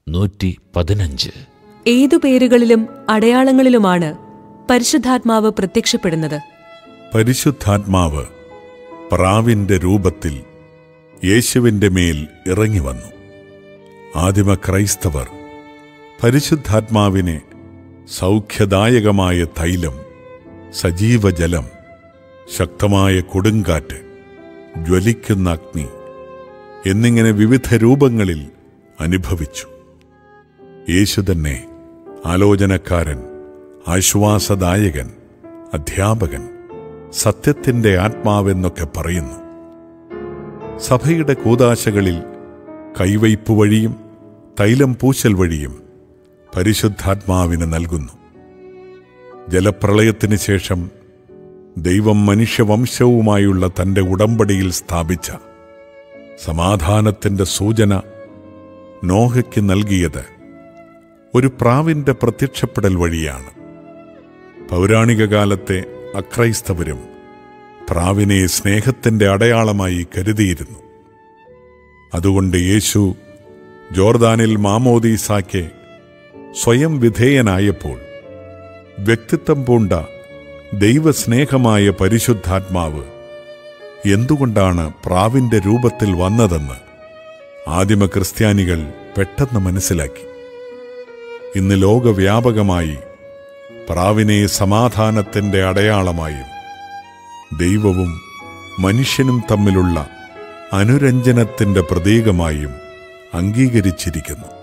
നൂറ്റി പതിനഞ്ച് ഏതു പേരുകളിലും അടയാളങ്ങളിലുമാണ് പരിശുദ്ധാത്മാവ് പ്രത്യക്ഷപ്പെടുന്നത് പരിശുദ്ധാത്മാവ് പ്രാവിന്റെ രൂപത്തിൽ യേശുവിന്റെ മേൽ ഇറങ്ങി വന്നു ആദിമ ക്രൈസ്തവർ പരിശുദ്ധാത്മാവിനെ സൗഖ്യദായകമായ തൈലം സജീവജലം ശക്തമായ കൊടുങ്കാറ്റ് ജ്വലിക്കുന്ന അഗ്നി എന്നിങ്ങനെ വിവിധ രൂപങ്ങളിൽ അനുഭവിച്ചു യേശു തന്നെ ആലോചനക്കാരൻ ആശ്വാസദായകൻ അധ്യാപകൻ സത്യത്തിന്റെ ആത്മാവെന്നൊക്കെ പറയുന്നു സഭയുടെ കൂതാശകളിൽ കൈവയ്പ് വഴിയും തൈലം പൂശൽ വഴിയും പരിശുദ്ധാത്മാവിന് നൽകുന്നു ജലപ്രളയത്തിന് ശേഷം ദൈവം മനുഷ്യവംശവുമായുള്ള തന്റെ ഉടമ്പടിയിൽ സ്ഥാപിച്ച സമാധാനത്തിന്റെ സൂചന നോഹയ്ക്ക് നൽകിയത് ഒരു പ്രാവിന്റെ പ്രത്യക്ഷപ്പെടൽ വഴിയാണ് പൗരാണിക കാലത്തെ അക്രൈസ്തവരും പ്രാവിനെ സ്നേഹത്തിന്റെ അടയാളമായി കരുതിയിരുന്നു അതുകൊണ്ട് യേശു ജോർദാനിൽ മാമോദീസാക്ക് സ്വയം വിധേയനായപ്പോൾ വ്യക്തിത്വം പൂണ്ട ദൈവസ്നേഹമായ പരിശുദ്ധാത്മാവ് എന്തുകൊണ്ടാണ് പ്രാവിന്റെ രൂപത്തിൽ വന്നതെന്ന് ആദിമ ക്രിസ്ത്യാനികൾ പെട്ടെന്ന് മനസ്സിലാക്കി ഇന്ന് ലോകവ്യാപകമായി പ്രാവിനെ സമാധാനത്തിന്റെ അടയാളമായും ദൈവവും മനുഷ്യനും തമ്മിലുള്ള അനുരഞ്ജനത്തിന്റെ പ്രതീകമായും അംഗീകരിച്ചിരിക്കുന്നു